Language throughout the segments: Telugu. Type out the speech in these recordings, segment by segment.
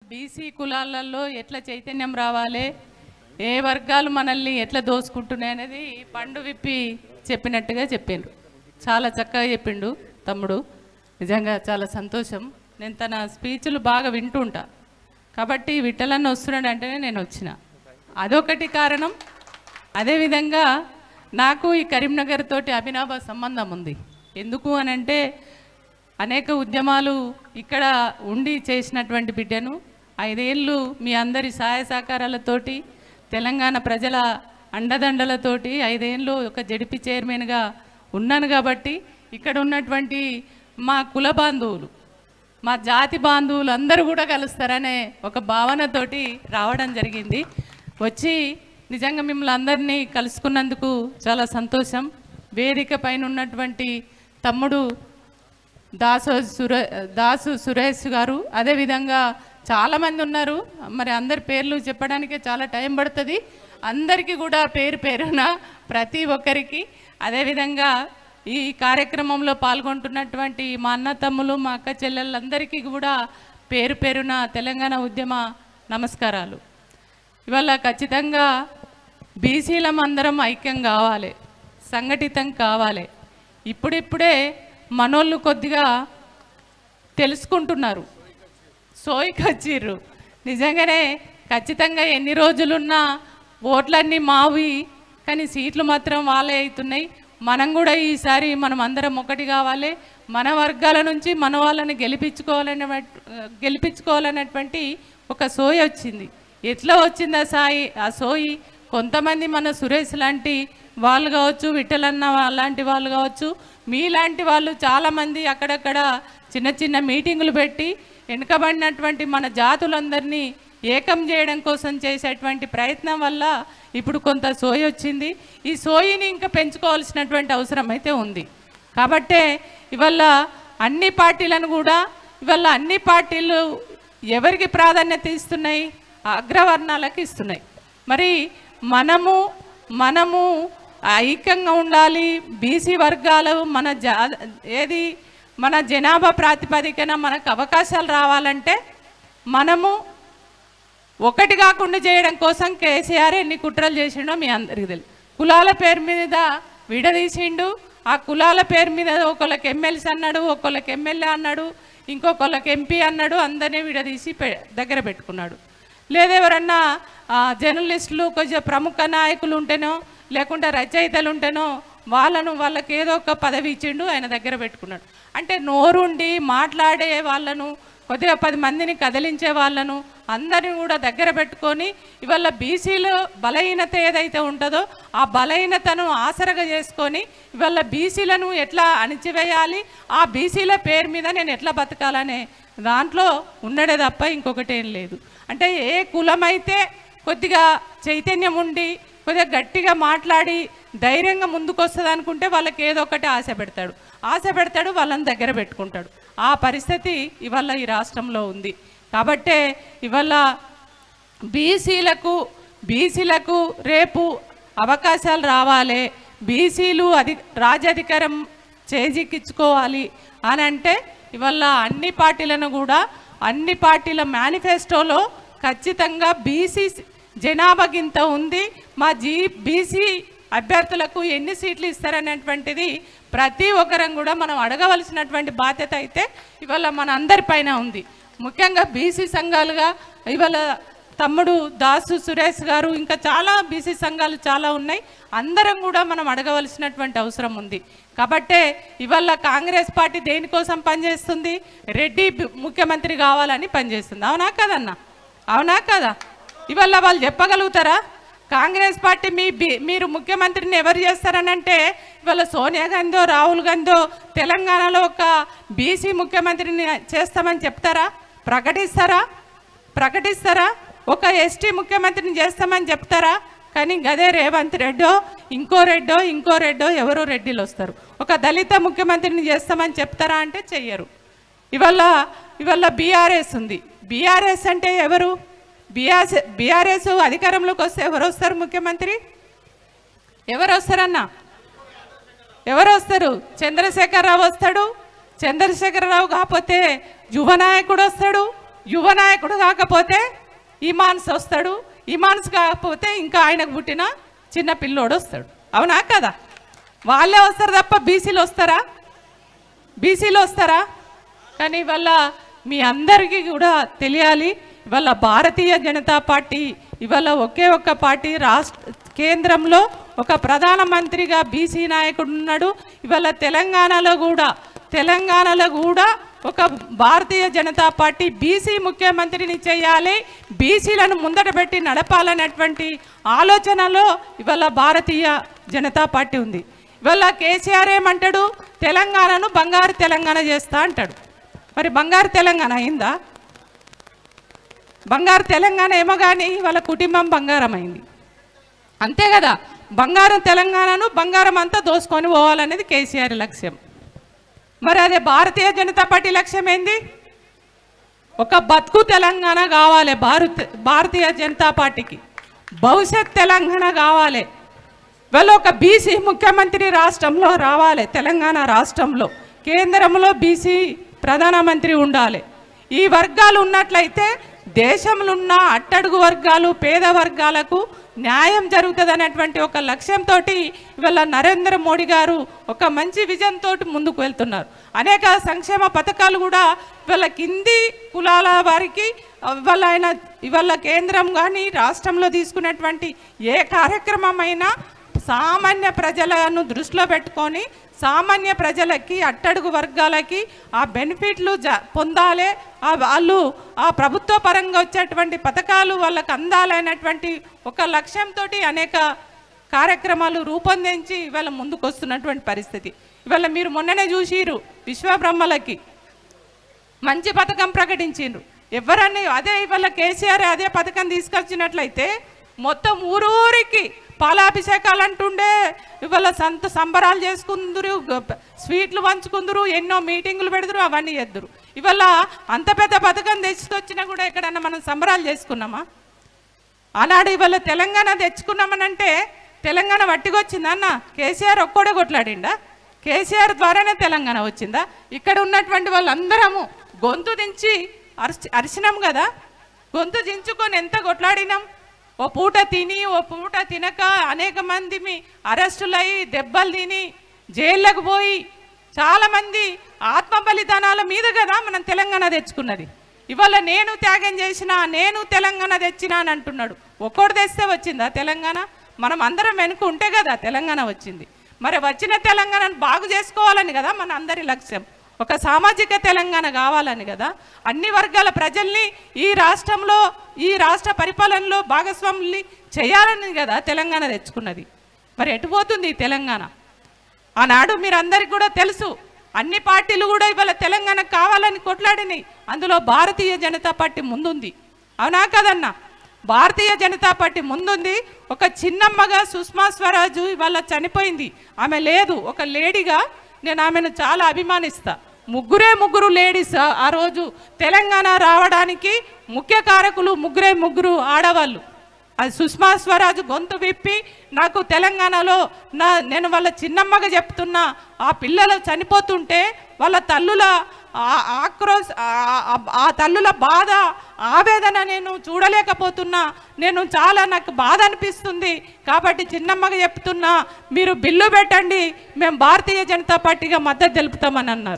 బీసీ కులాలలో ఎట్లా చైతన్యం రావాలి ఏ వర్గాలు మనల్ని ఎట్లా దోసుకుంటున్నాయి అనేది పండు విప్పి చెప్పినట్టుగా చెప్పిండ్రు చాలా చక్కగా చెప్పిండు తమ్ముడు నిజంగా చాలా సంతోషం నేను తన స్పీచ్లు బాగా వింటుంటా కాబట్టి విట్టలన్న వస్తున్నాడు అంటేనే నేను వచ్చిన అదొకటి కారణం అదేవిధంగా నాకు ఈ కరీంనగర్ తోటి అభినవ సంబంధం ఉంది ఎందుకు అని అంటే అనేక ఉద్యమాలు ఇక్కడ ఉండి చేసినటువంటి బిడ్డను ఐదేళ్ళు మీ అందరి సహాయ సహకారాలతోటి తెలంగాణ ప్రజల అండదండలతోటి ఐదేళ్ళు ఒక జడిపి చైర్మన్గా ఉన్నాను కాబట్టి ఇక్కడ ఉన్నటువంటి మా కుల బాంధవులు మా జాతి బాంధవులు అందరూ కూడా కలుస్తారనే ఒక భావనతోటి రావడం జరిగింది వచ్చి నిజంగా మిమ్మల్ని అందరినీ కలుసుకున్నందుకు చాలా సంతోషం వేదిక పైన ఉన్నటువంటి తమ్ముడు దాసు సురే దాసు సురేష్ గారు అదేవిధంగా చాలామంది ఉన్నారు మరి అందరి పేర్లు చెప్పడానికే చాలా టైం పడుతుంది అందరికీ కూడా పేరు పేరున ప్రతి ఒక్కరికి అదేవిధంగా ఈ కార్యక్రమంలో పాల్గొంటున్నటువంటి మా అన్న తమ్ములు మా అక్క చెల్లెళ్ళందరికీ కూడా పేరు పేరున తెలంగాణ ఉద్యమ నమస్కారాలు ఇవాళ ఖచ్చితంగా బీసీలం అందరం ఐక్యం కావాలి సంఘటితం కావాలి ఇప్పుడిప్పుడే మనోళ్ళు కొద్దిగా తెలుసుకుంటున్నారు సోయికి వచ్చిర్రు నిజంగానే ఖచ్చితంగా ఎన్ని రోజులున్నా ఓట్లన్నీ మావి కానీ సీట్లు మాత్రం వాళ్ళే అవుతున్నాయి మనం కూడా ఈసారి మనం అందరం ఒకటి కావాలి మన వర్గాల నుంచి మన వాళ్ళని గెలిపించుకోవాలనే గెలిపించుకోవాలనేటువంటి ఒక సోయి వచ్చింది ఎట్లా వచ్చింది ఆ సాయి ఆ సోయి కొంతమంది మన సురేష్ లాంటి వాళ్ళు కావచ్చు విఠలన్న లాంటి వాళ్ళు కావచ్చు మీలాంటి వాళ్ళు చాలామంది అక్కడక్కడ చిన్న చిన్న మీటింగులు పెట్టి వెనుకబడినటువంటి మన జాతులందరినీ ఏకం చేయడం కోసం చేసేటువంటి ప్రయత్నం వల్ల ఇప్పుడు కొంత సోయి వచ్చింది ఈ సోయిని ఇంకా పెంచుకోవాల్సినటువంటి అవసరం అయితే ఉంది కాబట్టే ఇవాళ అన్ని పార్టీలను కూడా ఇవాళ అన్ని పార్టీలు ఎవరికి ప్రాధాన్యత ఇస్తున్నాయి అగ్రవర్ణాలకు ఇస్తున్నాయి మరి మనము మనము ఐక్యంగా ఉండాలి బీసీ వర్గాలు మన జా ఏది మన జనాభా ప్రాతిపదికన మనకు అవకాశాలు రావాలంటే మనము ఒకటి కాకుండా చేయడం కోసం కేసీఆర్ ఎన్ని కుట్రలు చేసిండో మీ అందరికీ తెలుసు కులాల పేరు మీద విడదీసిండు ఆ కులాల పేరు మీద ఒకళ్ళకి ఎమ్మెల్సీ అన్నాడు ఒకళ్ళకి ఎమ్మెల్యే అన్నాడు ఇంకొకళ్ళకి ఎంపీ అన్నాడు అందరినీ విడదీసి పె- దగ్గర పెట్టుకున్నాడు లేదా ఎవరన్నా ఆ, జర్నలిస్టులు కొంచెం ప్రముఖ నాయకులు ఉంటేనో లేకుంటే రచయితలు ఉంటేనో వాళ్ళను వాళ్ళకి ఏదో ఒక పదవి ఇచ్చిండు ఆయన దగ్గర పెట్టుకున్నాడు అంటే నోరుండి మాట్లాడే వాళ్ళను కొద్దిగా పది మందిని కదిలించే వాళ్ళను అందరిని కూడా దగ్గర పెట్టుకొని ఇవాళ బీసీలో బలహీనత ఏదైతే ఉంటుందో ఆ బలహీనతను ఆసరగా చేసుకొని ఇవాళ బీసీలను ఎట్లా అణిచివేయాలి ఆ బీసీల పేరు మీద నేను ఎట్లా బతకాలనే దాంట్లో ఉన్నడే తప్ప ఇంకొకటి ఏం లేదు అంటే ఏ కులమైతే కొద్దిగా చైతన్యం ఉండి కొద్దిగా గట్టిగా మాట్లాడి ధైర్యంగా ముందుకు వస్తుంది అనుకుంటే వాళ్ళకి ఏదో ఒకటి ఆశ పెడతాడు ఆశ పెడతాడు వాళ్ళని దగ్గర పెట్టుకుంటాడు ఆ పరిస్థితి ఇవాళ ఈ రాష్ట్రంలో ఉంది కాబట్టే ఇవాళ బీసీలకు బీసీలకు రేపు అవకాశాలు రావాలి బీసీలు అధి రాజాధికారం చేజిక్కించుకోవాలి అని అంటే ఇవాళ అన్ని పార్టీలను కూడా అన్ని పార్టీల మేనిఫెస్టోలో ఖచ్చితంగా బీసీ జనాభా గింత ఉంది మా జీ బీసీ అభ్యర్థులకు ఎన్ని సీట్లు ఇస్తారనేటువంటిది ప్రతి ఒక్కరం కూడా మనం అడగవలసినటువంటి బాధ్యత అయితే ఇవాళ మన అందరిపైన ఉంది ముఖ్యంగా బీసీ సంఘాలుగా ఇవాళ తమ్ముడు దాసు సురేష్ గారు ఇంకా చాలా బీసీ సంఘాలు చాలా ఉన్నాయి అందరం కూడా మనం అడగవలసినటువంటి అవసరం ఉంది కాబట్టే ఇవాళ కాంగ్రెస్ పార్టీ దేనికోసం పనిచేస్తుంది రెడ్డి బి- ముఖ్యమంత్రి కావాలని పనిచేస్తుంది అవునా కదన్నా అవునా కదా ఇవాళ వాళ్ళు చెప్పగలుగుతారా కాంగ్రెస్ పార్టీ మీ బి- మీరు ముఖ్యమంత్రిని ఎవరు చేస్తారనంటే ఇవాళ సోనియా గాంధీ రాహుల్ గాంధీ తెలంగాణలో ఒక బీసీ ముఖ్యమంత్రిని చేస్తామని చెప్తారా ప్రకటిస్తారా ప్రకటిస్తారా ఒక ఎస్టీ ముఖ్యమంత్రిని చేస్తామని చెప్తారా కానీ గదే రేవంత్ రెడ్డో ఇంకో రెడ్డో ఇంకో రెడ్డో ఎవరో రెడ్డిలు వస్తారు ఒక దళిత ముఖ్యమంత్రిని చేస్తామని చెప్తారా అంటే చెయ్యరు ఇవాళ ఇవాళ బీఆర్ఎస్ ఉంది బీఆర్ఎస్ అంటే ఎవరు బీఆర్ఎస్ బీఆర్ఎస్ అధికారంలోకి వస్తే ఎవరు వస్తారు ముఖ్యమంత్రి ఎవరు వస్తారన్నా ఎవరు వస్తారు చంద్రశేఖరరావు వస్తాడు చంద్రశేఖరరావు కాకపోతే యువ నాయకుడు వస్తాడు యువ నాయకుడు కాకపోతే ఇమాన్స్ వస్తాడు ఇమాన్స్ కాకపోతే ఇంకా ఆయనకు పుట్టిన చిన్న పిల్లోడు వస్తాడు అవునా కదా వాళ్ళే వస్తారు తప్ప బీసీలు వస్తారా బీసీలు వస్తారా కానీ ఇవాళ మీ అందరికీ కూడా తెలియాలి ఇవాళ భారతీయ జనతా పార్టీ ఇవాళ ఒకే ఒక్క పార్టీ రాష్ట్ర కేంద్రంలో ఒక ప్రధానమంత్రిగా బీసీ నాయకుడు ఉన్నాడు ఇవాళ తెలంగాణలో కూడా తెలంగాణలో కూడా ఒక భారతీయ జనతా పార్టీ బీసీ ముఖ్యమంత్రిని చేయాలి బీసీలను ముందట పెట్టి నడపాలనేటువంటి ఆలోచనలో ఇవాళ భారతీయ జనతా పార్టీ ఉంది ఇవాళ కేసీఆర్ ఏమంటాడు తెలంగాణను బంగారు తెలంగాణ చేస్తా అంటాడు మరి బంగారు తెలంగాణ అయిందా బంగారు తెలంగాణ ఏమో కానీ వాళ్ళ కుటుంబం బంగారం అయింది అంతే కదా బంగారం తెలంగాణను బంగారం అంతా దోసుకొని పోవాలనేది కేసీఆర్ లక్ష్యం మరి అదే భారతీయ జనతా పార్టీ లక్ష్యం ఏంది ఒక బతుకు తెలంగాణ కావాలి భారత భారతీయ జనతా పార్టీకి భవిష్యత్ తెలంగాణ కావాలి వాళ్ళు ఒక బీసీ ముఖ్యమంత్రి రాష్ట్రంలో రావాలి తెలంగాణ రాష్ట్రంలో కేంద్రంలో బీసీ ప్రధానమంత్రి ఉండాలి ఈ వర్గాలు ఉన్నట్లయితే దేశంలో ఉన్న అట్టడుగు వర్గాలు పేద వర్గాలకు న్యాయం జరుగుతుంది అనేటువంటి ఒక లక్ష్యంతో ఇవాళ నరేంద్ర మోడీ గారు ఒక మంచి విజన్ తోటి ముందుకు వెళ్తున్నారు అనేక సంక్షేమ పథకాలు కూడా ఇవాళ కింది కులాల వారికి ఇవాళ ఆయన ఇవాళ కేంద్రం కానీ రాష్ట్రంలో తీసుకున్నటువంటి ఏ కార్యక్రమమైనా సామాన్య ప్రజలను దృష్టిలో పెట్టుకొని సామాన్య ప్రజలకి అట్టడుగు వర్గాలకి ఆ బెనిఫిట్లు జ పొందాలి ఆ వాళ్ళు ఆ ప్రభుత్వ పరంగా వచ్చేటువంటి పథకాలు వాళ్ళకి అందాలనేటువంటి ఒక లక్ష్యంతో అనేక కార్యక్రమాలు రూపొందించి ఇవాళ ముందుకు వస్తున్నటువంటి పరిస్థితి ఇవాళ మీరు మొన్ననే చూసిరు విశ్వబ్రహ్మలకి మంచి పథకం ప్రకటించిండ్రు ఎవరన్నా అదే ఇవాళ కేసీఆర్ అదే పథకం తీసుకొచ్చినట్లయితే మొత్తం ఊరూరికి పాలాభిషేకాలు అంటుండే ఇవాళ సంత సంబరాలు చేసుకుందరు గ- స్వీట్లు పంచుకుందరు ఎన్నో మీటింగులు పెడదురు అవన్నీ చేద్దరు ఇవాళ అంత పెద్ద పథకం తెచ్చుకొచ్చినా కూడా ఎక్కడన్నా మనం సంబరాలు చేసుకున్నామా ఆనాడు ఇవాళ తెలంగాణ తెచ్చుకున్నామనంటే తెలంగాణ వట్టికొచ్చిందా అన్న కేసీఆర్ ఒక్కడే కొట్లాడిండా కేసీఆర్ ద్వారానే తెలంగాణ వచ్చిందా ఇక్కడ ఉన్నటువంటి వాళ్ళందరము గొంతు దించి అరిచి అరిచినాం కదా గొంతు దించుకొని ఎంత కొట్లాడినాం ఓ పూట తిని ఓ పూట తినక అనేక మంది మీ అరెస్టులయ్యి దెబ్బలు తిని జైళ్ళకు పోయి చాలామంది ఆత్మ బలిదానాల మీద కదా మనం తెలంగాణ తెచ్చుకున్నది ఇవాళ నేను త్యాగం చేసిన నేను తెలంగాణ తెచ్చినా అని అంటున్నాడు ఒక్కడు తెస్తే వచ్చిందా తెలంగాణ మనం అందరం వెనుక ఉంటే కదా తెలంగాణ వచ్చింది మరి వచ్చిన తెలంగాణను బాగు చేసుకోవాలని కదా మన అందరి లక్ష్యం ఒక సామాజిక తెలంగాణ కావాలని కదా అన్ని వర్గాల ప్రజల్ని ఈ రాష్ట్రంలో ఈ రాష్ట్ర పరిపాలనలో భాగస్వాముల్ని చేయాలని కదా తెలంగాణ తెచ్చుకున్నది మరి ఎటు పోతుంది ఈ తెలంగాణ ఆనాడు మీరందరికీ కూడా తెలుసు అన్ని పార్టీలు కూడా ఇవాళ తెలంగాణ కావాలని కొట్లాడినాయి అందులో భారతీయ జనతా పార్టీ ముందుంది అవునా కదన్నా భారతీయ జనతా పార్టీ ముందుంది ఒక చిన్నమ్మగా సుష్మా స్వరాజు ఇవాళ చనిపోయింది ఆమె లేదు ఒక లేడీగా నేను ఆమెను చాలా అభిమానిస్తా ముగ్గురే ముగ్గురు లేడీస్ ఆ- ఆ రోజు తెలంగాణ రావడానికి ముఖ్య కారకులు ముగ్గురే ముగ్గురు ఆడవాళ్ళు అది సుష్మా స్వరాజ్ గొంతు విప్పి నాకు తెలంగాణలో నా నేను వాళ్ళ చిన్నమ్మగా చెప్తున్నా ఆ పిల్లలు చనిపోతుంటే వాళ్ళ తల్లుల ఆ- ఆక్రోశ ఆ- ఆ- ఆ తల్లుల బాధ ఆవేదన నేను చూడలేకపోతున్నా నేను చాలా నాకు బాధ అనిపిస్తుంది కాబట్టి చిన్నమ్మగా చెప్తున్నా మీరు బిల్లు పెట్టండి మేము భారతీయ జనతా పార్టీగా మద్దతు తెలుపుతామని అన్నారు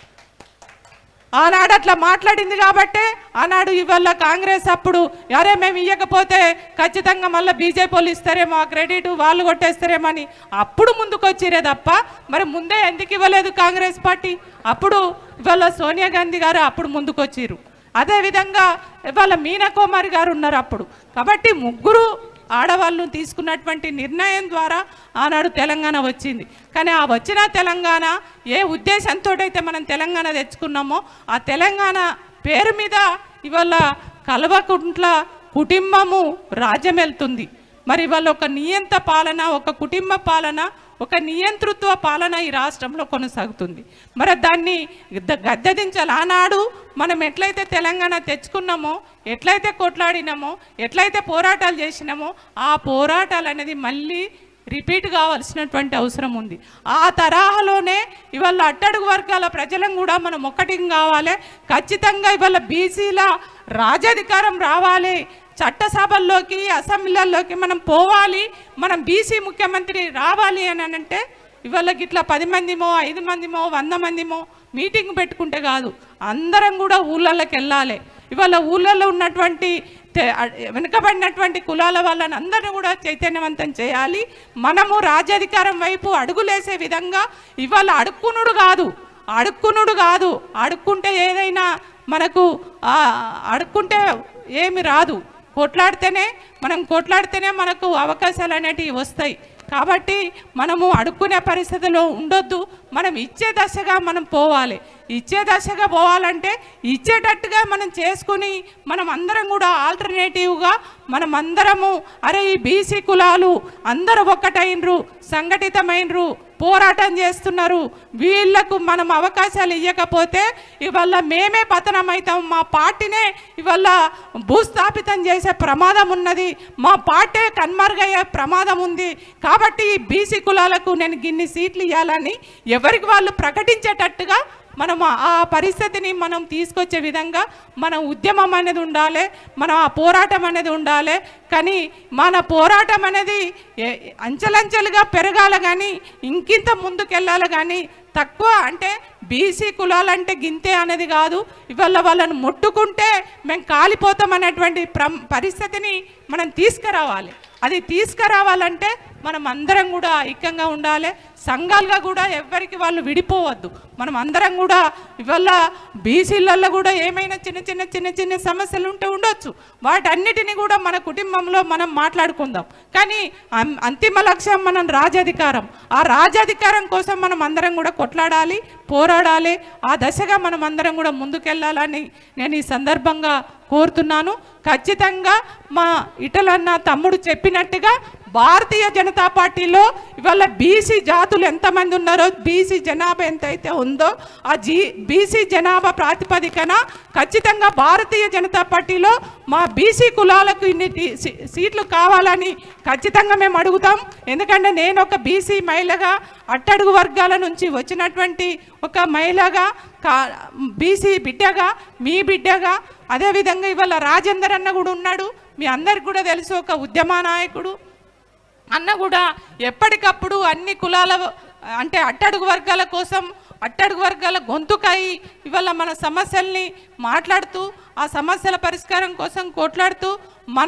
ఆనాడు అట్లా మాట్లాడింది కాబట్టే ఆనాడు ఇవాళ కాంగ్రెస్ అప్పుడు అరే మేము ఇవ్వకపోతే ఖచ్చితంగా మళ్ళీ బీజేపీ వాళ్ళు ఇస్తారేమో ఆ క్రెడిట్ వాళ్ళు కొట్టేస్తారేమో అని అప్పుడు ముందుకు వచ్చిరే తప్ప మరి ముందే ఎందుకు ఇవ్వలేదు కాంగ్రెస్ పార్టీ అప్పుడు ఇవాళ సోనియా గాంధీ గారు అప్పుడు ముందుకు వచ్చిర్రు అదేవిధంగా ఇవాళ మీనా కుమారి గారు ఉన్నారు అప్పుడు కాబట్టి ముగ్గురు ఆడవాళ్ళు తీసుకున్నటువంటి నిర్ణయం ద్వారా ఆనాడు తెలంగాణ వచ్చింది కానీ ఆ వచ్చిన తెలంగాణ ఏ ఉద్దేశంతో అయితే మనం తెలంగాణ తెచ్చుకున్నామో ఆ తెలంగాణ పేరు మీద ఇవాళ కల్వకుంట్ల కుటుంబము రాజ్యం వెళ్తుంది మరి ఇవాళ ఒక నియంత పాలన ఒక కుటుంబ పాలన ఒక నియంతృత్వ పాలన ఈ రాష్ట్రంలో కొనసాగుతుంది మరి దాన్ని గద్ద- గద్దెదించాలి ఆనాడు మనం ఎట్లయితే తెలంగాణ తెచ్చుకున్నామో ఎట్లయితే కొట్లాడినామో ఎట్లయితే పోరాటాలు చేసినామో ఆ పోరాటాలు అనేది మళ్ళీ రిపీట్ కావాల్సినటువంటి అవసరం ఉంది ఆ తరహాలోనే ఇవాళ అట్టడుగు వర్గాల ప్రజలను కూడా మనం ఒక్కటి కావాలి ఖచ్చితంగా ఇవాళ బీసీల రాజాధికారం రావాలి చట్టసభల్లోకి అసెంబ్లీలలోకి మనం పోవాలి మనం బీసీ ముఖ్యమంత్రి రావాలి అని అంటే ఇవాళ గిట్లా పది మందిమో ఐదు మందిమో వంద మందిమో మీటింగ్ పెట్టుకుంటే కాదు అందరం కూడా ఊళ్ళలోకి వెళ్ళాలి ఇవాళ ఊళ్ళల్లో ఉన్నటువంటి తె- అ- వెనుకబడినటువంటి కులాల వాళ్ళని అందరిని కూడా చైతన్యవంతం చేయాలి మనము రాజ్యాధికారం వైపు అడుగులేసే విధంగా ఇవాళ అడుక్కునుడు కాదు అడుక్కునుడు కాదు అడుక్కుంటే ఏదైనా మనకు ఆ, అడుక్కుంటే ఏమి రాదు కొట్లాడితేనే మనం కొట్లాడితేనే మనకు అవకాశాలు అనేటివి వస్తాయి కాబట్టి మనము అడుక్కునే పరిస్థితిలో ఉండొద్దు మనం ఇచ్చే దశగా మనం పోవాలి ఇచ్చే దశగా పోవాలంటే ఇచ్చేటట్టుగా మనం చేసుకుని మనం అందరం కూడా ఆల్టర్నేటివ్గా మనం అందరము అరే ఈ బీసీ కులాలు అందరూ ఒక్కటైనరు సంఘటితమైనరు పోరాటం చేస్తున్నారు వీళ్ళకు మనం అవకాశాలు ఇవ్వకపోతే ఇవాళ మేమే పతనం అవుతాం మా పార్టీనే ఇవాళ భూస్థాపితం చేసే ప్రమాదం ఉన్నది మా పార్టీ కన్మరుగయ్యే ప్రమాదం ఉంది కాబట్టి ఈ బీసీ కులాలకు నేను గిన్ని సీట్లు ఇవ్వాలని ఎవరికి వాళ్ళు ప్రకటించేటట్టుగా మనం ఆ- ఆ పరిస్థితిని మనం తీసుకొచ్చే విధంగా మన ఉద్యమం అనేది ఉండాలి మన ఆ పోరాటం అనేది ఉండాలి కానీ మన పోరాటం అనేది ఏ- అంచెలంచెలుగా పెరగాలి కానీ ఇంకింత ముందుకెళ్ళాలి కానీ తక్కువ అంటే బీసీ కులాలంటే గింతే అనేది కాదు ఇవాళ వాళ్ళని ముట్టుకుంటే మేము కాలిపోతాం అనేటువంటి ప్రం పరిస్థితిని మనం తీసుకురావాలి అది తీసుకురావాలంటే మనం అందరం కూడా ఐక్యంగా ఉండాలి సంఘాలుగా కూడా ఎవరికి వాళ్ళు విడిపోవద్దు మనం అందరం కూడా ఇవాళ బీసీలలో కూడా ఏమైనా చిన్న చిన్న చిన్న చిన్న సమస్యలు ఉంటే ఉండొచ్చు వాటన్నిటిని కూడా మన కుటుంబంలో మనం మాట్లాడుకుందాం కానీ అం- అంతిమ లక్ష్యం మనం రాజాధికారం ఆ రాజాధికారం కోసం మనం అందరం కూడా కొట్లాడాలి పోరాడాలి ఆ దశగా మనం అందరం కూడా ముందుకెళ్ళాలని నేను ఈ సందర్భంగా కోరుతున్నాను ఖచ్చితంగా మా ఇటలన్న తమ్ముడు చెప్పినట్టుగా భారతీయ జనతా పార్టీలో ఇవాళ బీసీ జాతులు ఎంతమంది ఉన్నారో బీసీ జనాభా ఎంతైతే ఉందో ఆ జీ బీసీ జనాభా ప్రాతిపదికన ఖచ్చితంగా భారతీయ జనతా పార్టీలో మా బీసీ కులాలకు ఇన్ని టీ- సీ- సీట్లు కావాలని ఖచ్చితంగా మేము అడుగుతాం ఎందుకంటే నేను ఒక బీసీ మహిళగా అట్టడుగు వర్గాల నుంచి వచ్చినటువంటి ఒక మహిళగా కా బీసీ బిడ్డగా మీ బిడ్డగా అదేవిధంగా ఇవాళ రాజేందర్ అన్న కూడా ఉన్నాడు మీ అందరికి కూడా తెలుసు ఒక ఉద్యమ నాయకుడు అన్న కూడా ఎప్పటికప్పుడు అన్ని కులాల అంటే అట్టడుగు వర్గాల కోసం అట్టడుగు వర్గాల గొంతుకై ఇవాళ మన సమస్యల్ని మాట్లాడుతూ ఆ సమస్యల పరిష్కారం కోసం కొట్లాడుతూ మన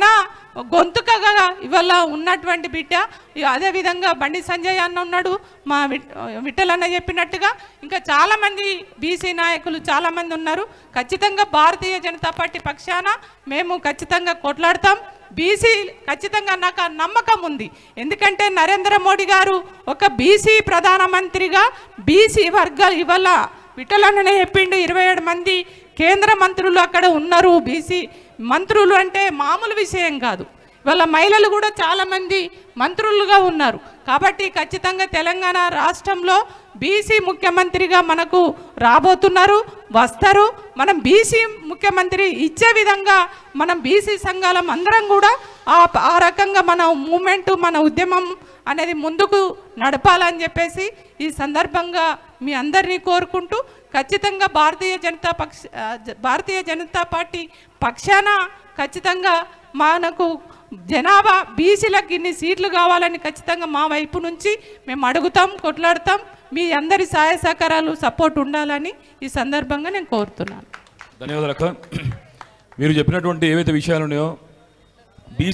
గొంతుకగా ఇవాళ ఉన్నటువంటి బిడ్డ ఇ- అదేవిధంగా బండి సంజయ్ అన్న ఉన్నాడు మా విట్ విఠల్ అన్న చెప్పినట్టుగా ఇంకా చాలామంది బీసీ నాయకులు చాలామంది ఉన్నారు ఖచ్చితంగా భారతీయ జనతా పార్టీ పక్షాన మేము ఖచ్చితంగా కొట్లాడతాం బీసీ ఖచ్చితంగా నాకు ఆ నమ్మకం ఉంది ఎందుకంటే నరేంద్ర మోడీ గారు ఒక బీసీ ప్రధానమంత్రిగా బీసీ వర్గాలు ఇవాళ విఠలన్ననే చెప్పిండు ఇరవై ఏడు మంది కేంద్ర మంత్రులు అక్కడ ఉన్నారు బీసీ మంత్రులు అంటే మామూలు విషయం కాదు ఇవాళ మహిళలు కూడా చాలామంది మంత్రులుగా ఉన్నారు కాబట్టి ఖచ్చితంగా తెలంగాణ రాష్ట్రంలో బీసీ ముఖ్యమంత్రిగా మనకు రాబోతున్నారు వస్తారు మనం బీసీ ముఖ్యమంత్రి ఇచ్చే విధంగా మనం బీసీ సంఘాలం అందరం కూడా ఆ ఆ రకంగా మన మూమెంట్ మన ఉద్యమం అనేది ముందుకు నడపాలని చెప్పేసి ఈ సందర్భంగా మీ అందరినీ కోరుకుంటూ ఖచ్చితంగా భారతీయ జనతా పక్ష ఆ, జ- భారతీయ జనతా పార్టీ పక్షాన ఖచ్చితంగా మనకు జనాభా బీసీలకు ఇన్ని సీట్లు కావాలని ఖచ్చితంగా మా వైపు నుంచి మేము అడుగుతాం కొట్లాడతాం మీ అందరి సహాయ సహకారాలు సపోర్ట్ ఉండాలని ఈ సందర్భంగా నేను కోరుతున్నాను ధన్యవాదాలు అక్క మీరు చెప్పినటువంటి ఏవైతే విషయాలు ఉన్నాయో